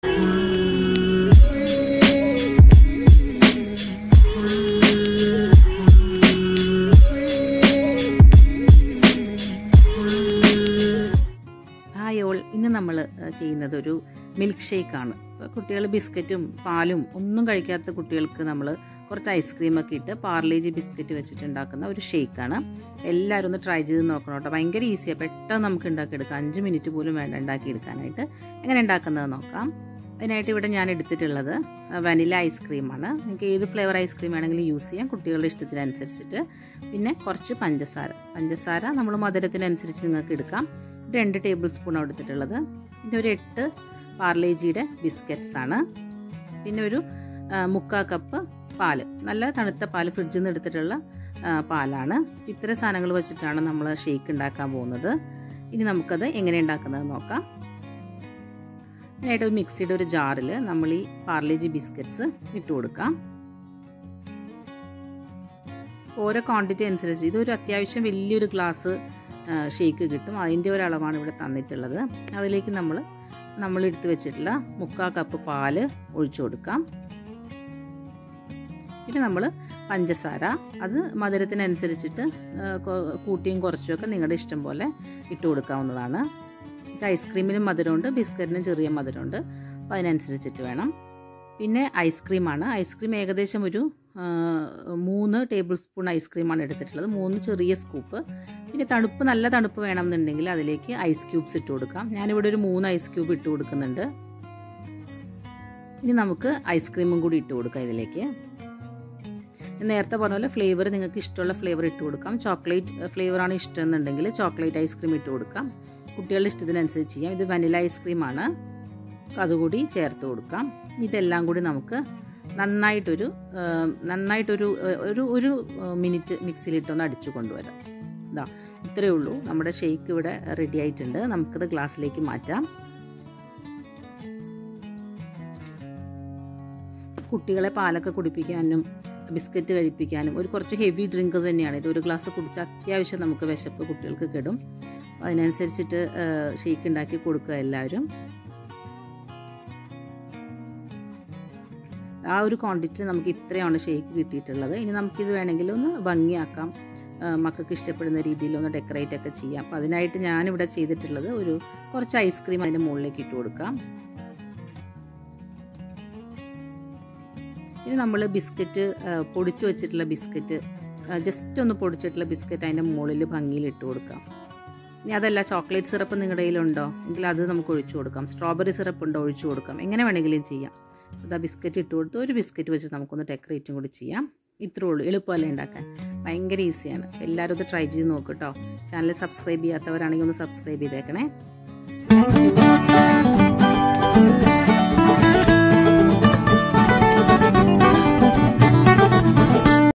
hi all ഇന്ന് നമ്മൾ ചെയ്യുന്നത് ഒരു മിൽക്ക് ഷേക്കാണ് കുട്ടികൾ ബിസ്ക്കറ്റും പാലും ഒന്നും കഴിക്കാത്ത കുട്ടികൾക്ക് നമ്മൾ കുറച്ച് ഐസ്ക്രീമൊക്കെ ഇട്ട് പാർലേജി ബിസ്ക്കറ്റ് വെച്ചിട്ട് ഉണ്ടാക്കുന്ന ഒരു ഷേക്കാണ് എല്ലാവരും ഒന്ന് ട്രൈ ചെയ്ത് നോക്കണം കേട്ടോ ഭയങ്കര ഈസിയാണ് പെട്ടെന്ന് നമുക്ക് ഉണ്ടാക്കിയെടുക്കാം അഞ്ച് മിനിറ്റ് പോലും വേണ്ട ഉണ്ടാക്കിയെടുക്കാനായിട്ട് എങ്ങനെ ഉണ്ടാക്കുന്നത് നോക്കാം അതിനായിട്ട് ഇവിടെ ഞാൻ എടുത്തിട്ടുള്ളത് വനില ഐസ്ക്രീമാണ് നിങ്ങൾക്ക് ഏത് ഫ്ലേവർ ഐസ്ക്രീം വേണമെങ്കിലും യൂസ് ചെയ്യാം കുട്ടികളുടെ ഇഷ്ടത്തിനനുസരിച്ചിട്ട് പിന്നെ കുറച്ച് പഞ്ചസാര പഞ്ചസാര നമ്മൾ മധുരത്തിനനുസരിച്ച് നിങ്ങൾക്ക് എടുക്കാം രണ്ട് ടേബിൾ സ്പൂൺ എടുത്തിട്ടുള്ളത് പിന്നെ ഒരു എട്ട് പാർലേജിയുടെ ബിസ്ക്കറ്റ്സ് ആണ് പിന്നെ ഒരു മുക്കാ കപ്പ് പാല് നല്ല തണുത്ത പാല് ഫ്രിഡ്ജിൽ നിന്ന് എടുത്തിട്ടുള്ള പാലാണ് ഇത്തരം സാധനങ്ങൾ വെച്ചിട്ടാണ് നമ്മൾ ഷേക്ക് ഉണ്ടാക്കാൻ പോകുന്നത് ഇനി നമുക്കത് എങ്ങനെ ഉണ്ടാക്കുന്നത് നോക്കാം അതിനായിട്ട് ഒരു മിക്സിയുടെ ഒരു ജാറിൽ നമ്മൾ ഈ പാർലേജി ബിസ്ക്കറ്റ്സ് ഇട്ട് കൊടുക്കാം ഓരോ ക്വാണ്ടിറ്റി അനുസരിച്ച് ഇതൊരു അത്യാവശ്യം വലിയൊരു ഗ്ലാസ് ഷേക്ക് കിട്ടും അതിൻ്റെ ഒരു അളവാണ് ഇവിടെ തന്നിട്ടുള്ളത് അതിലേക്ക് നമ്മൾ നമ്മൾ എടുത്തു വെച്ചിട്ടുള്ള മുക്കാൽ കപ്പ് പാല് ഒഴിച്ചു കൊടുക്കാം പിന്നെ നമ്മൾ പഞ്ചസാര അത് മധുരത്തിനനുസരിച്ചിട്ട് കൂട്ടിയും കുറച്ചുമൊക്കെ നിങ്ങളുടെ ഇഷ്ടം പോലെ ഇട്ട് കൊടുക്കാവുന്നതാണ് ഐസ്ക്രീമിനും മധുരമുണ്ട് ബിസ്ക്കറ്റിനും ചെറിയ മധുരമുണ്ട് അപ്പോൾ അതിനനുസരിച്ചിട്ട് വേണം പിന്നെ ഐസ്ക്രീമാണ് ഐസ്ക്രീം ഏകദേശം ഒരു മൂന്ന് ടേബിൾ സ്പൂൺ ഐസ്ക്രീമാണ് എടുത്തിട്ടുള്ളത് മൂന്ന് ചെറിയ സ്കൂപ്പ് പിന്നെ തണുപ്പ് നല്ല തണുപ്പ് വേണമെന്നുണ്ടെങ്കിൽ അതിലേക്ക് ഐസ് ക്യൂബ്സ് ഇട്ട് കൊടുക്കാം ഞാനിവിടെ ഒരു മൂന്ന് ഐസ് ക്യൂബ് ഇട്ട് കൊടുക്കുന്നുണ്ട് ഇനി നമുക്ക് ഐസ്ക്രീമും കൂടി ഇട്ട് കൊടുക്കാം ഇതിലേക്ക് നേരത്തെ പറഞ്ഞ പോലെ ഫ്ലേവർ നിങ്ങൾക്ക് ഇഷ്ടമുള്ള ഫ്ലേവർ ഇട്ട് കൊടുക്കാം ചോക്ലേറ്റ് ഫ്ലേവറാണ് ഇഷ്ടം എന്നുണ്ടെങ്കിൽ ചോക്ലേറ്റ് ഐസ്ക്രീം ഇട്ട് കൊടുക്കാം കുട്ടികളുടെ ഇഷ്ടത്തിനനുസരിച്ച് ചെയ്യാം ഇത് വനില ഐസ്ക്രീമാണ് അതുകൂടി ചേർത്ത് കൊടുക്കാം ഇതെല്ലാം കൂടി നമുക്ക് നന്നായിട്ടൊരു നന്നായിട്ടൊരു ഒരു ഒരു മിനിറ്റ് മിക്സിയിലിട്ടൊന്ന് അടിച്ചു കൊണ്ടുവരാം ഇതാ ഇത്രയേ ഉള്ളൂ നമ്മുടെ ഷേക്ക് ഇവിടെ റെഡി ആയിട്ടുണ്ട് നമുക്കത് ഗ്ലാസ്സിലേക്ക് മാറ്റാം കുട്ടികളെ പാലൊക്കെ കുടിപ്പിക്കാനും ബിസ്ക്കറ്റ് കഴിപ്പിക്കാനും ഒരു കുറച്ച് ഹെവി ഡ്രിങ്ക് തന്നെയാണ് ഇത് ഒരു ഗ്ലാസ് കുടിച്ചാൽ അത്യാവശ്യം നമുക്ക് വിശപ്പ് കുട്ടികൾക്ക് കിടും അതിനനുസരിച്ചിട്ട് ഷേക്ക് ഉണ്ടാക്കി കൊടുക്കുക എല്ലാവരും ആ ഒരു ക്വാണ്ടിറ്റിയിൽ നമുക്ക് ഇത്രയാണ് ഷേക്ക് കിട്ടിയിട്ടുള്ളത് ഇനി നമുക്കിത് വേണമെങ്കിൽ ഒന്ന് ഭംഗിയാക്കാം മക്കൾക്ക് ഇഷ്ടപ്പെടുന്ന രീതിയിൽ ഒന്ന് ഡെക്കറേറ്റ് ഒക്കെ ചെയ്യാം അപ്പോൾ അതിനായിട്ട് ഞാനിവിടെ ചെയ്തിട്ടുള്ളത് ഒരു കുറച്ച് ഐസ്ക്രീം അതിൻ്റെ മുകളിലേക്ക് ഇട്ട് കൊടുക്കാം ഇനി നമ്മൾ ബിസ്ക്കറ്റ് പൊടിച്ചു വെച്ചിട്ടുള്ള ബിസ്ക്കറ്റ് ജസ്റ്റ് ഒന്ന് പൊടിച്ചിട്ടുള്ള ബിസ്ക്കറ്റ് അതിൻ്റെ മുകളിൽ ഭംഗിയിൽ ഇട്ട് കൊടുക്കാം ഇനി അതല്ല ചോക്ലേറ്റ് സിറപ്പ് നിങ്ങളുടെ കയ്യിലുണ്ടോ എങ്കിൽ അത് നമുക്ക് ഒഴിച്ചു കൊടുക്കാം സ്ട്രോബെറി സിറപ്പ് ഉണ്ടോ ഒഴിച്ചു കൊടുക്കാം എങ്ങനെ വേണമെങ്കിലും ചെയ്യാം ഇതാ ബിസ്ക്കറ്റ് ഇട്ട് കൊടുത്ത് ഒരു ബിസ്ക്കറ്റ് വെച്ച് നമുക്കൊന്ന് ഡെക്കറേറ്റും കൂടി ചെയ്യാം ഇത്രേ ഉള്ളൂ എളുപ്പമല്ലേ ഉണ്ടാക്കാൻ ഭയങ്കര ഈസിയാണ് എല്ലാവരും ഒന്ന് ട്രൈ ചെയ്ത് നോക്കട്ടോ ചാനൽ സബ്സ്ക്രൈബ് ചെയ്യാത്തവരാണെങ്കിൽ ഒന്ന് സബ്സ്ക്രൈബ് ചെയ്തേക്കണേ